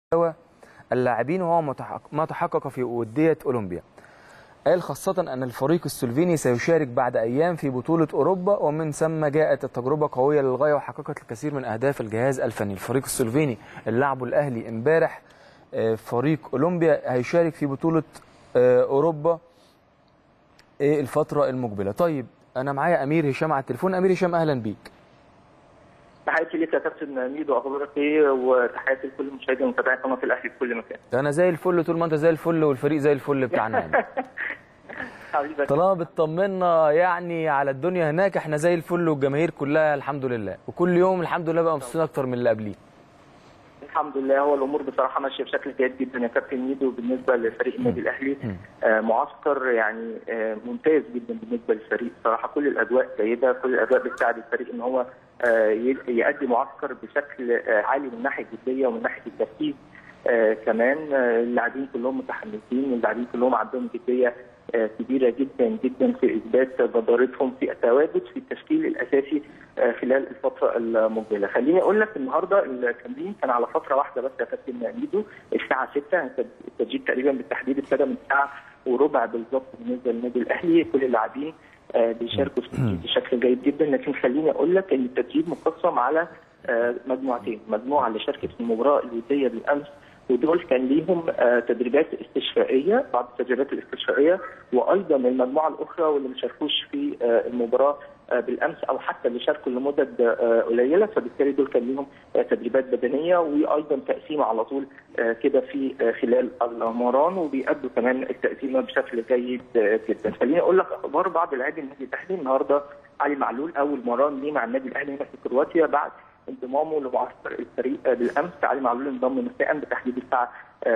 مستوى اللاعبين وهو متحقق- ما تحقق في ودية أولمبيا قال خاصة أن الفريق السلوفيني سيشارك بعد أيام في بطولة أوروبا ومن ثم جاءت التجربة قوية للغاية وحققت الكثير من أهداف الجهاز الفني الفريق السلوفيني اللي لعبه الأهلي امبارح آه، فريق أولمبيا هيشارك في بطولة آه، أوروبا آه، الفترة المقبلة طيب أنا معايا أمير هشام على التليفون أمير هشام أهلا بيك تحياتي ليك يا كابتن ميدو اخبارك ايه وتحياتي لكل مشاهدي ومتابعي قناه الاهلي في كل مكان أنا زي الفل طول ما أنت زي الفل والفريق زي الفل بتاعنا يعني. حبيبي طالما بتطمنا يعني على الدنيا هناك احنا زي الفل والجماهير كلها الحمد لله وكل يوم الحمد لله بقى مبسوطين اكتر من اللي قبليه الحمد لله هو الامور بصراحه ماشيه بشكل جيد جدا يا كابتن ميدو بالنسبه لفريق النادي الاهلي آه معسكر يعني آه ممتاز جدا بالنسبه للفريق صراحه كل الاجواء جيده كل الاجواء بتساعد الفريق ان هو آه ي- يؤدي معسكر بشكل آه عالي من ناحيه الجديه ومن ناحيه التركيز آه كمان آه اللاعبين كلهم متحمسين اللاعبين كلهم عندهم جديه آه كبيره جدا جدا في اثبات جدارتهم في التواجد في التشكيل الاساسي آه خلال الفتره المقبله. خليني اقول لك النهارده التمرين كان على فتره واحده بس يا كابتن ميدو الساعه 6 التسجيل تقريبا بالتحديد ابتدى من ساعه وربع بالظبط بالنسبه للنادي الاهلي كل اللاعبين آه بيشاركوا في التدريب بشكل جيد جدا لكن خليني اقول لك ان التدريب مقسم على آه مجموعتين، مجموعه اللي شاركت في المباراه الوديه بالامس ودول كان ليهم آه، تدريبات استشفائيه بعض التدريبات الاستشفائيه وايضا المجموعه الاخرى واللي ما شاركوش في آه، المباراه آه، بالامس او حتى اللي شاركوا لمدد آه، قليله فبالتالي دول كان ليهم آه، تدريبات بدنيه وايضا تقسيمه على طول آه، كده في آه، خلال المران وبيأدوا كمان التقسيمه بشكل جيد آه، جدا. خليني اقول لك اخبار بعض لاعبي النادي الاهلي النهارده علي معلول اول مران ليه مع النادي الاهلي هنا في كرواتيا بعد انضمامه لمعسكر الفريق آه، بالامس علي معلول انضم مساء بتحديد الساعه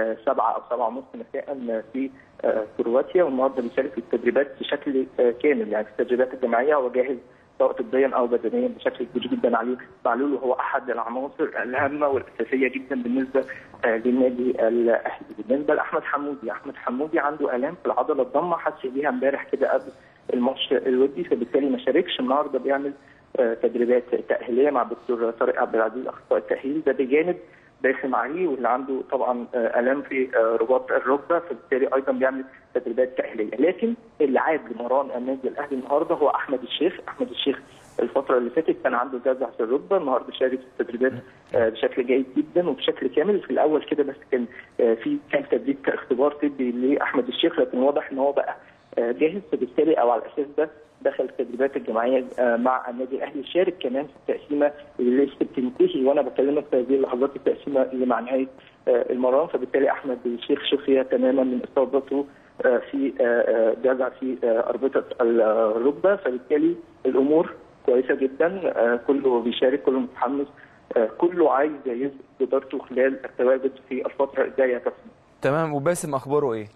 7 او 7 ونص مساء في آه، كرواتيا والنهارده بيشارك في التدريبات بشكل آه، كامل يعني في التدريبات الجماعيه هو جاهز سواء طبيا او بدنيا بشكل كبير جدا عليه معلول وهو احد العناصر الهامه والاساسيه جدا بالنسبه آه، للنادي الاهلي بالنسبه لاحمد حمودي احمد حمودي عنده الام في العضله الضمه حس بيها امبارح كده قبل الماتش الودي فبالتالي ما شاركش النهارده بيعمل آه، تدريبات تاهيليه مع الدكتور طارق عبد العزيز اخصائي التاهيل ده بجانب داخل عليه واللي عنده طبعا آه، الام في آه، رباط الركبه فبالتالي ايضا بيعمل تدريبات تاهيليه لكن اللي عاد لمران النادي الاهلي النهارده هو احمد الشيخ احمد الشيخ الفتره اللي فاتت كان عنده جزع في الركبه النهارده شارك في التدريبات آه، بشكل جيد جدا وبشكل كامل في الاول كده بس كان آه، في كان تدريب كاختبار طبي لاحمد الشيخ لكن واضح ان هو بقى آه، جاهز فبالتالي او على الاساس ده دخل التدريبات الجماعيه آه، مع النادي الاهلي شارك كمان في التقسيمه اللي لسه بتنتهي وانا بكلمك في هذه اللحظات التقسيمه اللي مع نهايه آه، المران فبالتالي احمد الشيخ شفي تماما من اصابته آه، في آه، آه، جزع في آه، اربطه الركبه فبالتالي الامور كويسه جدا آه، كله بيشارك كله متحمس آه، كله عايز يثبت جدارته خلال التواجد في الفتره الجايه يا كابتن تمام وباسم اخباره ايه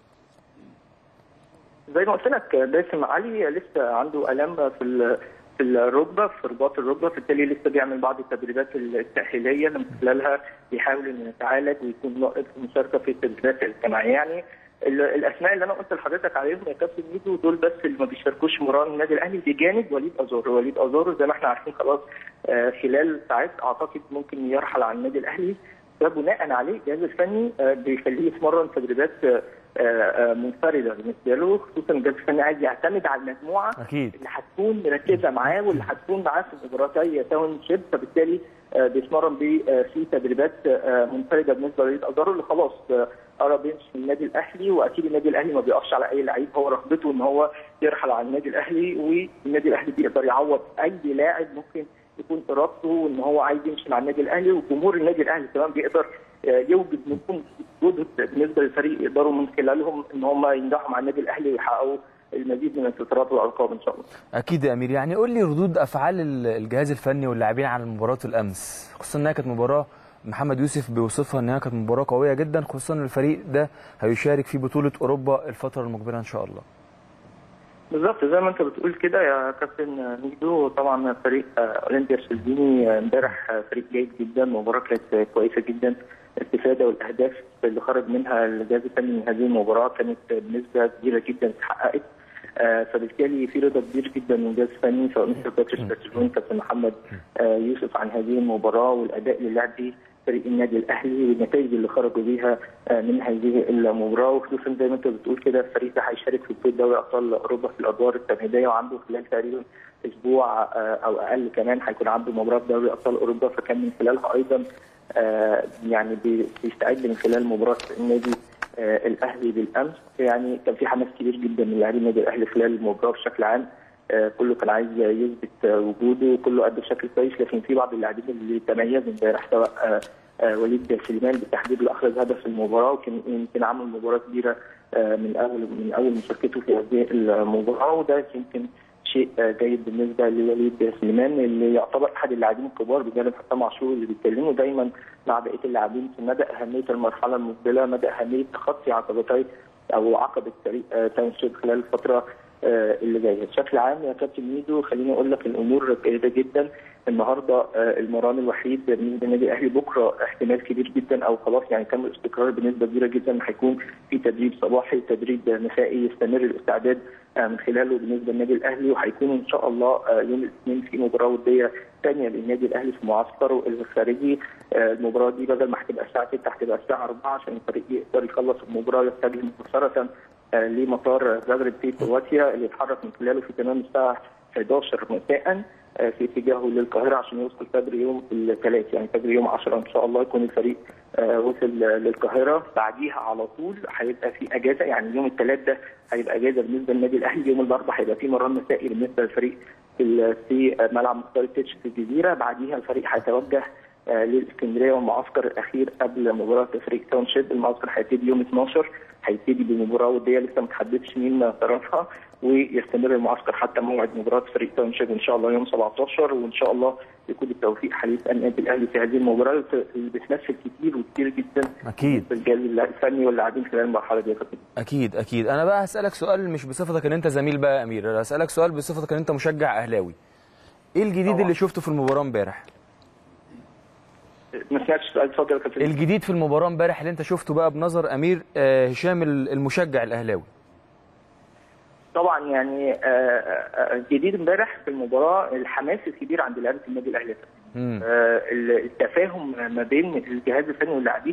زي ما قلت لك باسم علي لسه عنده الام في ال- في الركبه في رباط الركبه فبالتالي لسه بيعمل بعض التدريبات التاهيليه اللي من خلالها بيحاول انه يتعالج ويكون ناقص مشاركه في التدريبات الجماعيه يعني ال- الاسماء اللي انا قلت لحضرتك عليهم يا كابتن ميدو دول بس اللي ما بيشاركوش مران النادي الاهلي بجانب وليد ازار وليد ازار زي ما احنا عارفين خلاص آه، خلال ساعات اعتقد ممكن يرحل عن النادي الاهلي ده بناء عليه الجهاز الفني آه، بيخليه يتمرن تدريبات آه، آه، منفرده بالنسبه له خصوصا الجهاز الفني عايز يعتمد على المجموعه اكيد اللي هتكون مركزه معاه واللي هتكون معاه في مباراتي تاون شيب فبالتالي آه، بيتمرن بيه آه، في تدريبات آه، منفرده بالنسبه لوليد ازارو اللي خلاص آه، قرب يمشي من النادي الاهلي واكيد النادي الاهلي ما بيقفش على اي لعيب هو رغبته ان هو يرحل على النادي الاهلي والنادي الاهلي بيقدر يعوض اي لاعب ممكن يكون ارادته ان هو عايز يمشي مع النادي الاهلي وجمهور النادي الاهلي كمان بيقدر آه، يوجد منهم جهد بالنسبه للفريق يقدروا من خلالهم ان هم ينجحوا مع النادي الاهلي ويحققوا المزيد من الانتصارات والالقاب ان شاء الله. اكيد يا امير يعني قول لي ردود افعال ال- الجهاز الفني واللاعبين على مباراه الامس خصوصا انها كانت مباراه محمد يوسف بيوصفها انها كانت مباراه قويه جدا خصوصا ان الفريق ده هيشارك في بطوله اوروبا الفتره المقبله ان شاء الله بالظبط زي ما انت بتقول كده يا كابتن ميدو طبعا فريق آه، اولمبيا السلفيني آه، امبارح آه، فريق جيد جدا مباراه كانت آه، كويسه جدا الاستفاده والاهداف اللي خرج منها الجهاز الفني من هذه المباراه كانت آه، بنسبه كبيره جدا اتحققت آه، فبالتالي في رضا كبير جدا من الجهاز الفني سواء مستر باتريس باتريون كابتن محمد آه، يوسف عن هذه المباراه والاداء اللي لعب بيه فريق النادي الاهلي والنتائج اللي خرجوا بيها من هذه المباراه وخصوصا زي ما انت بتقول كده الفريق ده هيشارك في بطوله دوري ابطال اوروبا في الادوار التمهيديه وعنده خلال تقريبا اسبوع او اقل كمان هيكون عنده مباراه في دوري ابطال اوروبا فكان من خلالها ايضا يعني بيستعد من خلال مباراه النادي الاهلي بالامس يعني كان في حماس كبير جدا من لاعبين النادي الاهلي خلال المباراه بشكل عام كله كان عايز يثبت وجوده وكله ادى بشكل كويس لكن في بعض اللاعبين اللي تميزوا امبارح سواء وليد سليمان بالتحديد اللي اخرج هدف المباراه وكان يمكن عمل مباراه كبيره من اول من اول مشاركته في هذه المباراه وده يمكن شيء جيد بالنسبه لوليد سليمان اللي يعتبر احد اللاعبين الكبار بجانب حسام عاشور اللي بيتكلموا دايما مع بقيه اللاعبين في مدى اهميه المرحله المقبله مدى اهميه تخطي عقبتي او عقبه فريق تاونشيب خلال الفتره اللي جايه بشكل عام يا كابتن ميدو خليني اقول لك الامور جيده جدا النهارده المران الوحيد بالنسبه للنادي الاهلي بكره احتمال كبير جدا او خلاص يعني تم الاستقرار بنسبه كبيره جدا هيكون في تدريب صباحي تدريب مسائي يستمر الاستعداد من خلاله بالنسبه للنادي الاهلي وهيكون ان شاء الله يوم الاثنين في مباراه وديه ثانيه للنادي الاهلي في معسكره الخارجي المباراه دي بدل ما هتبقى الساعه 6 هتبقى الساعه 4 عشان الفريق يقدر يخلص المباراه يتجه مباشره لمطار زغرب في كرواتيا اللي يتحرك من خلاله في تمام الساعه 11 مساء في اتجاهه للقاهره عشان يوصل فجر يوم الثلاث يعني فجر يوم 10 ان شاء الله يكون الفريق وصل للقاهره بعديها على طول هيبقى في اجازه يعني يوم الثلاث ده هيبقى اجازه بالنسبه للنادي الاهلي يوم الاربعاء هيبقى في مران مسائي بالنسبه للفريق في ملعب مختار التتش في الجزيره بعديها الفريق هيتوجه للاسكندريه والمعسكر الاخير قبل مباراه فريق تاونشيب المعسكر هيبتدي يوم 12 هيبتدي بمباراه وديه لسه ما تحددش مين طرفها ويستمر المعسكر حتى موعد مباراه فريق تاونشيب ان شاء الله يوم 17 وان شاء الله يكون التوفيق حليف النادي الاهلي في هذه المباراه اللي بتمثل كتير وكتير جدا اكيد بالرجال الفني واللاعبين خلال المرحله دي اكيد اكيد انا بقى هسالك سؤال مش بصفتك ان انت زميل بقى يا امير انا هسالك سؤال بصفتك ان انت مشجع اهلاوي ايه الجديد طبعا. اللي شفته في المباراه امبارح ما سمعتش السؤال اتفضل يا كابتن الجديد في المباراه امبارح اللي انت شفته بقى بنظر امير هشام المشجع الاهلاوي طبعا يعني الجديد امبارح في المباراه الحماس الكبير عند لعيبه النادي الاهلي التفاهم ما بين الجهاز الفني واللاعبين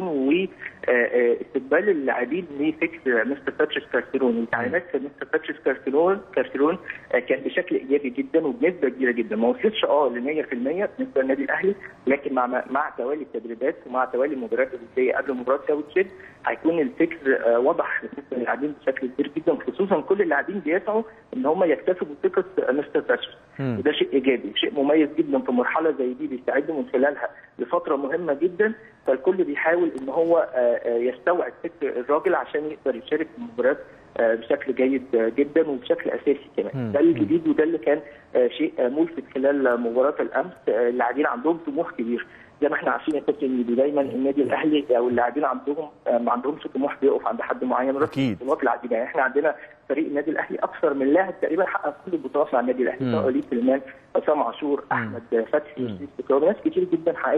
واستقبال اللاعبين لفكر مستر باتريس كارتيرون التعليمات في مستر باتريس كارتيرون كارتيرون كان بشكل ايجابي جدا وبنسبه كبيره جدا ما وصلش اه ل 100% بالنسبه للنادي الاهلي لكن مع مع توالي التدريبات ومع توالي المباريات الوديه قبل مباراه ساوث هيكون الفكر واضح بالنسبه للاعبين بشكل كبير جدا خصوصا كل اللاعبين بيسعوا ان هم يكتسبوا ثقه مستر باتريس وده شيء ايجابي شيء مميز جدا في مرحله زي دي بيستعدوا من خلالها لفتره مهمه جدا فالكل بيحاول ان هو يستوعب فكر الراجل عشان يقدر يشارك في المباريات بشكل جيد جدا وبشكل اساسي كمان ده الجديد وده اللي كان شيء ملفت خلال مباراه الامس اللاعبين عندهم طموح كبير زي ما احنا عارفين يا كابتن دايما النادي الاهلي او اللاعبين عندهم ما عندهمش طموح بيقف عند حد معين اكيد بطولات لاعبين يعني احنا عندنا فريق النادي الاهلي اكثر من لاعب تقريبا حقق كل البطولات مع النادي الاهلي سواء وليد سليمان حسام عاشور احمد فتحي شريف ناس كتير جدا حققت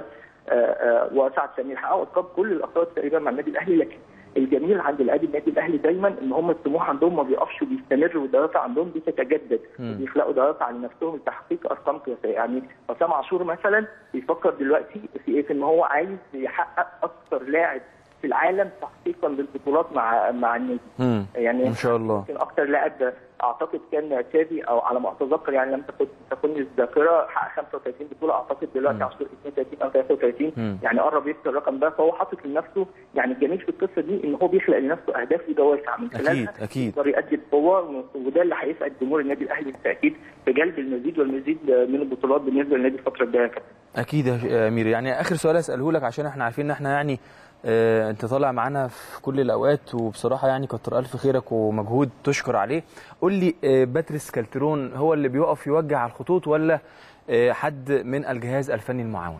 وسعد سمير حققوا القاب كل الالقاب تقريبا مع النادي الاهلي لكن الجميل عند لاعبي النادي الاهلي دايما ان هم الطموح عندهم ما بيقفش وبيستمر والدراسه عندهم بتتجدد وبيخلقوا دراسه على نفسهم لتحقيق ارقام قياسيه يعني حسام عاشور مثلا بيفكر دلوقتي في ايه في ان هو عايز يحقق اكثر لاعب في العالم تحقيقا للبطولات مع مع النادي يعني ان شاء الله يمكن اكثر لاعب اعتقد كان تشافي او على ما اتذكر يعني لم تكن تكن الذاكره حقق 35 بطوله اعتقد دلوقتي عاشور 32 او 33 مم. يعني قرب يكسر الرقم ده فهو حاطط لنفسه يعني الجميل في القصه دي ان هو بيخلق لنفسه اهداف ودوافع من خلالها اكيد اكيد يقدر يؤدي بقوه وده اللي هيسعد جمهور النادي الاهلي بالتاكيد في جلب المزيد والمزيد من البطولات بالنسبه للنادي الفتره الجايه يا كابتن اكيد يا امير يعني اخر سؤال اساله لك عشان احنا عارفين ان احنا يعني آه انت طالع معانا في كل الاوقات وبصراحه يعني كتر الف خيرك ومجهود تشكر عليه قول لي آه باتريس كالترون هو اللي بيقف يوجه على الخطوط ولا آه حد من الجهاز الفني المعاون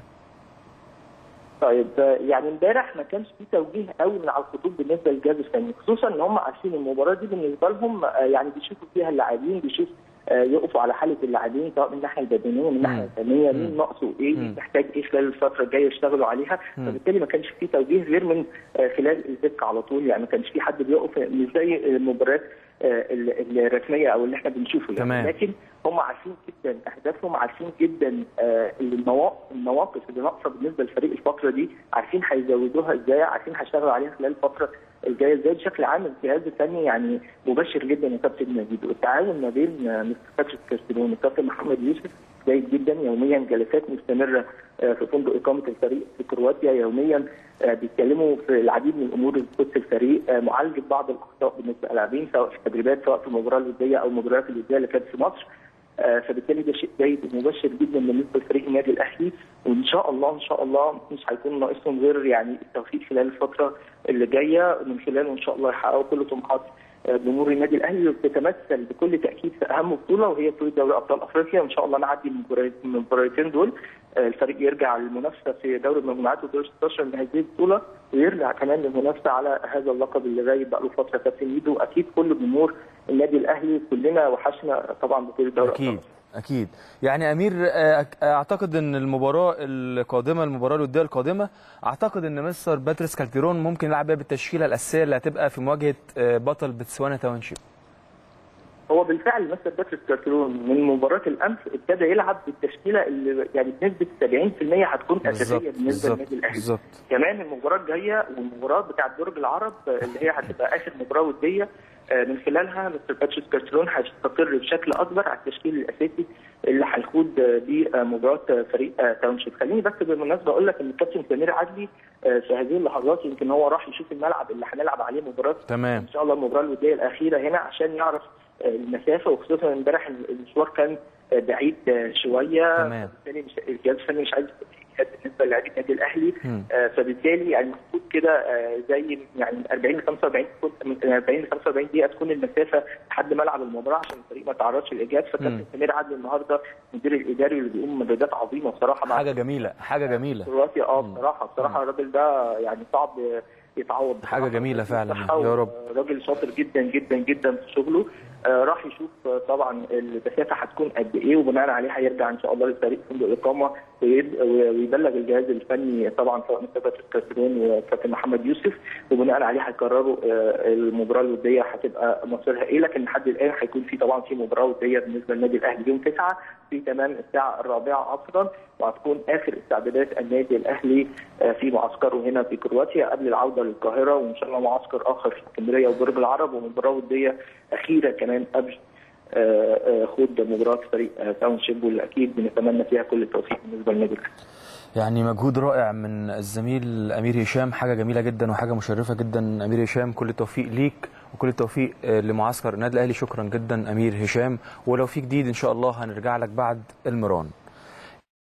طيب يعني امبارح ما كانش في توجيه قوي من على الخطوط بالنسبه للجهاز الفني خصوصا ان هم عارفين المباراه دي بالنسبه لهم يعني بيشوفوا فيها اللاعبين بيشوفوا يقفوا على حاله اللاعبين سواء من الناحيه البدنيه من الناحيه الفنيه مين ناقصه ايه محتاج ايه خلال الفتره الجايه يشتغلوا عليها فبالتالي ما كانش في توجيه غير من خلال الدكه على طول يعني ما كانش في حد بيقف مش زي المباريات الرسميه او اللي احنا بنشوفه يعني تمام. لكن هم عارفين جدا اهدافهم عارفين جدا النواقص اللي ناقصه بالنسبه للفريق الفتره دي عارفين هيزودوها ازاي عارفين هيشتغلوا عليها خلال الفتره الجايه ازاي بشكل عام الجهاز الفني يعني مبشر جدا يا كابتن نجيب التعاون ما بين مستر باتريك كاستلون والكابتن محمد يوسف جيد جدا يوميا جلسات مستمره في فندق اقامه الفريق في كرواتيا يوميا بيتكلموا في العديد من الامور اللي تخص الفريق معالجه بعض الاخطاء بالنسبه للاعبين سواء في التدريبات سواء في المباراه الوديه او المباريات الوديه اللي كانت في مصر فبالتالي ده شيء جيد ومبشر جدا بالنسبه لفريق النادي الاهلي وان شاء الله ان شاء الله مش هيكون ناقصهم غير يعني التوفيق خلال الفتره اللي جايه من خلاله ان شاء الله يحققوا كل طموحات جمهور النادي الاهلي وبتتمثل بكل تاكيد في اهم بطوله وهي بطوله دوري ابطال افريقيا وان شاء الله نعدي من المباراتين دول الفريق يرجع للمنافسه في دوري المجموعات ودور 16 من هذه البطوله ويرجع كمان للمنافسه على هذا اللقب اللي غايب بقى له فتره كابتن ميدو واكيد كل جمهور النادي الاهلي كلنا وحشنا طبعا بطوله دوري اكيد أبطال. اكيد يعني امير اعتقد ان المباراه القادمه المباراه الوديه القادمه اعتقد ان مستر باتريس كالتيرون ممكن يلعب بيها بالتشكيله الاساسيه اللي هتبقى في مواجهه بطل بتسوانا تاونشيب هو بالفعل مستر باتريس كارترون من مباراه الامس ابتدى يلعب بالتشكيله اللي يعني بنسبه 70% هتكون اساسيه بالنسبه للنادي الاهلي بالظبط كمان المباراه الجايه والمباراه بتاعه برج العرب اللي هي هتبقى اخر مباراه وديه من خلالها مستر باتريس كارترون هيستقر بشكل اكبر على التشكيل الاساسي اللي هيخوض بيه مباراه فريق تاونشيب خليني بس بالمناسبه اقول لك ان الكابتن سمير عدلي في هذه اللحظات يمكن هو راح يشوف الملعب اللي هنلعب عليه مباراه تمام ان شاء الله المباراه الوديه الاخيره هنا عشان يعرف المسافه وخصوصا امبارح المشوار كان بعيد شويه تمام فبالتالي مش الجهاز الفني مش عايز بالنسبه للاعبين النادي الاهلي آه فبالتالي يعني المفروض كده آه زي يعني 40 ل 45 من 40 ل 45 دقيقه تكون المسافه لحد ملعب المباراه عشان الفريق ما تعرضش لاجهاد فكابتن سمير عدلي النهارده المدير الاداري اللي بيقوم مجهودات عظيمه بصراحه حاجه جميله حاجه جميله كرواتيا اه بصراحه بصراحه الراجل ده يعني صعب يتعوض حاجه جميله فعلا يا رب راجل شاطر جدا جدا جدا في شغله آه راح يشوف آه طبعا المسافه هتكون قد ايه وبناء عليه هيرجع ان شاء الله للفريق فندق الاقامه ويبلغ الجهاز الفني طبعا سواء مستر باتريس كارترون وكابتن محمد يوسف وبناء عليه هيقرروا آه المباراه الوديه هتبقى مصيرها ايه لكن لحد الان هيكون في طبعا في مباراه وديه بالنسبه للنادي الاهلي يوم 9 في تمام الساعه الرابعه عصرا وهتكون اخر استعدادات النادي الاهلي في معسكره هنا في كرواتيا قبل العوده للقاهره وان شاء الله معسكر اخر في اسكندريه وبرج العرب ومباراه وديه اخيره كمان قبل خوض مباراه فريق تاونشيب واللي اكيد بنتمنى فيها كل التوفيق بالنسبه للنادي الاهلي. يعني مجهود رائع من الزميل امير هشام حاجه جميله جدا وحاجه مشرفه جدا امير هشام كل التوفيق ليك وكل التوفيق لمعسكر النادي الاهلي شكرا جدا امير هشام ولو في جديد ان شاء الله هنرجع لك بعد المران